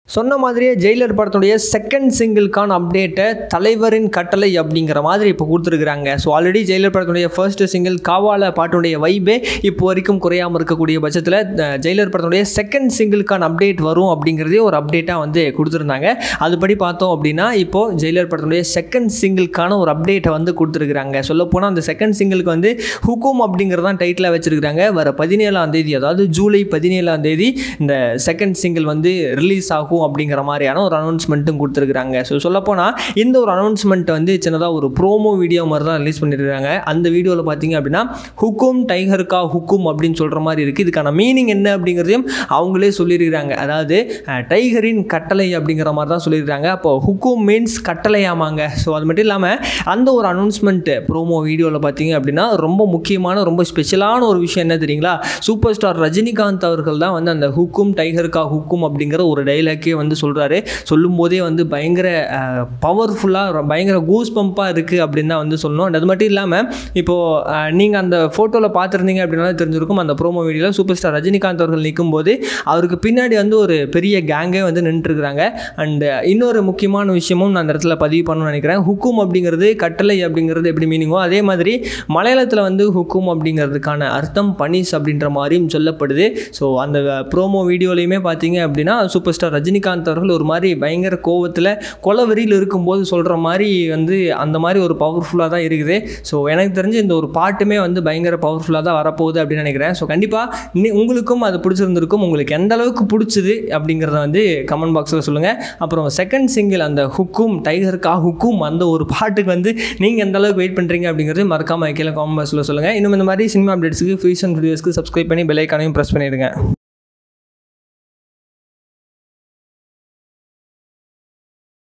சொன்ன மாதிரியே ஜெயிலர் படத்துடைய செகண்ட் சிங்கிள்கான அப்டேட்டை தலைவரின் கட்டளை அப்படிங்கிற மாதிரி இப்போ கொடுத்துருக்குறாங்க ஸோ ஆல்ரெடி ஜெயிலர் படத்துடைய ஃபர்ஸ்ட் சிங்கிள் காவால பாட்டுடைய வைபே இப்போ வரைக்கும் குறையாமல் இருக்கக்கூடிய பட்சத்தில் அஹ், ஜெயிலர் படத்துடைய செகண்ட் சிங்கிள்கான அப்டேட் வரும் அப்படிங்கிறதே ஒரு அப்டேட்டாக வந்து கொடுத்துருந்தாங்க அதுபடி பார்த்தோம் அப்படின்னா இப்போது ஜெயிலர் படத்துடைய செகண்ட் சிங்கிள்கான ஒரு அப்டேட்டை வந்து கொடுத்துருக்குறாங்க சொல்லப்போனால் அந்த செகண்ட் சிங்கிளுக்கு வந்து ஹுக்கும் அப்படிங்கிறதான் டைட்டிலாக வச்சிருக்கிறாங்க வர பதினேழாம் தேதி அதாவது ஜூலை பதினேழாம் தேதி இந்த செகண்ட் சிங்கிள் வந்து ரிலீஸ் ஆகும் அப்படிங்கிற மாதிரியான ஒரு அனௌன்ஸ்மெண்ட்டும் கொடுத்துருக்குறாங்க ஸோ சொல்லப்போனால் இந்த ஒரு அனௌன்ஸ்மெண்ட்டை வந்து சின்னதாக ஒரு ப்ரோமோ வீடியோ மாதிரி தான் ரிலீஸ் பண்ணியிருக்காங்க அந்த வீடியோவில் பார்த்தீங்க அப்படின்னா ஹுக்கும் டைகர் கா ஹுக்கும் அப்படின்னு சொல்கிற மாதிரி இருக்குது இதுக்கான மீனிங் என்ன அப்படிங்கிறதையும் அவங்களே சொல்லியிருக்கிறாங்க அதாவது அஹ், டைகரின் கட்டளை அப்படிங்கிற மாதிரி தான் சொல்லியிருக்காங்க அப்போ ஹுக்கும் மீன்ஸ் கட்டளையாமாங்க ஸோ அது மட்டும் இல்லாமல் அந்த ஒரு அனௌன்ஸ்மெண்ட்டு ப்ரோமோ வீடியோவில் பார்த்தீங்க அப்படின்னா ரொம்ப முக்கியமான ரொம்ப ஸ்பெஷலான ஒரு விஷயம் என்ன தெரியுங்களா சூப்பர் ஸ்டார் ரஜினிகாந்த் அவர்கள் தான் வந்து அந்த ஹுக்கும் டைகர் கா ஹுக்கும் அப்படிங்கிற ஒரு டைலாக்கே வந்து சொல்கிறாரு சொல்லும்போதே வந்து பயங்கர பவர்ஃபுல்லாக பயங்கர கூஸ் பம்பாக இருக்குது அப்படின்னு தான் வந்து சொல்லணும் And அது மட்டும் இல்லாமல் இப்போது நீங்கள் அந்த ஃபோட்டோவில் பார்த்துருந்தீங்க அப்படின்னா தெரிஞ்சிருக்கும் அந்த ப்ரோமோ வீடியோவில் சூப்பர் ஸ்டார் ரஜினிகாந்த் அவர்கள் நிற்கும்போது அவருக்கு பின்னாடி வந்து ஒரு பெரிய கேங்கே வந்து நின்றுருக்குறாங்க அண்டு இன்னொரு முக்கியமான விஷயமும் நான் அந்த இடத்துல பதிவு பண்ணணும்னு நினைக்கிறேன் ஹுக்கும் அப்படிங்கிறது கட்டளை அப்படிங்கிறது எப்படி மீனிங்கோ அதே மாதிரி மலையாளத்தில் வந்து ஹுக்கும் அப்படிங்கிறதுக்கான அர்த்தம் பனிஷ் அப்படின்ற மாதிரியும் சொல்லப்படுது ஸோ அந்த ப்ரோமோ வீடியோலையுமே பார்த்தீங்க அப்படின்னா சூப்பர் ஸ்டார் ரஜினிகாந்த் அவர்கள் ஒரு மாதிரி பயங்கர கோவத்தில் கொலவெறியில் இருக்கும்போது சொல்கிற மாதிரி வந்து அந்த மாதிரி ஒரு பவர்ஃபுல்லாக தான் இருக்குது ஸோ எனக்கு தெரிஞ்சு இந்த ஒரு பாட்டுமே வந்து பயங்கர பவர்ஃபுல்லாக தான் வரப்போகுது அப்படின்னு நினைக்கிறேன் ஸோ கண்டிப்பாக நீ உங்களுக்கும் அது பிடிச்சிருந்திருக்கும் உங்களுக்கு எந்த அளவுக்கு பிடிச்சது அப்படிங்கிறத வந்து கமெண்ட் பாக்ஸில் சொல்லுங்கள் அப்புறம் செகண்ட் சிங்கிள் அந்த ஹுக்கும் டைகர் கா ஹுக்கும் அந்த ஒரு பாட்டுக்கு வந்து நீங்கள் எந்த அளவுக்கு வெயிட் பண்ணுறீங்க அப்படிங்கிறது மறக்காமல் கீழே காமெண்ட் பாக்ஸில் சொல்லுங்கள் இன்னும் இந்த மாதிரி சினிமா அப்டேட்ஸுக்கு ஃபியூஷன் வீடியோஸ்க்கு சப்ஸ்கிரைப் பண்ணி பெல் ஐக்கானையும் ப்ரெஸ் பண்ணிடுங்க